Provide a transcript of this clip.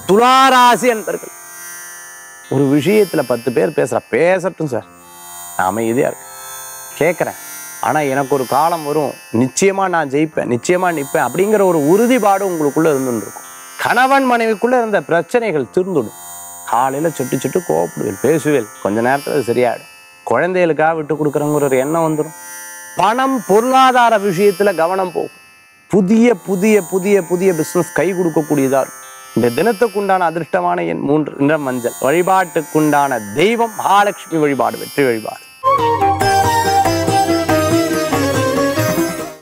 துளாராசி என்பர்கள் ஒரு விஷயத்துல பத்து பேர் பேசுற பேசட்டும் சார் நான் அமைதியா இருக்கு கேட்குறேன் ஆனா எனக்கு ஒரு காலம் வரும் நிச்சயமா நான் ஜெயிப்பேன் நிச்சயமா நிற்பேன் அப்படிங்கிற ஒரு உறுதிப்பாடு உங்களுக்குள்ள இருந்துட்டு இருக்கும் கணவன் மனைவிக்குள்ள இருந்த பிரச்சனைகள் தீர்ந்துடும் காலையில சுட்டு சுட்டு கோவப்படுவேன் பேசுவேல் கொஞ்ச நேரத்துல அது சரியாயிடும் குழந்தைகளுக்காக விட்டு கொடுக்குறங்கிற ஒரு எண்ணம் வந்துடும் பணம் பொருளாதார விஷயத்துல கவனம் போகும் புதிய புதிய புதிய புதிய பிசினஸ் கை கொடுக்கக்கூடியதா இருக்கும் இந்த தினத்துக்குண்டான அதிர்ஷ்டமான எண் மூன்று நிறம் மஞ்சள் வழிபாட்டுக்குண்டான தெய்வம் மகாலட்சுமி வழிபாடு வெற்றி வழிபாடு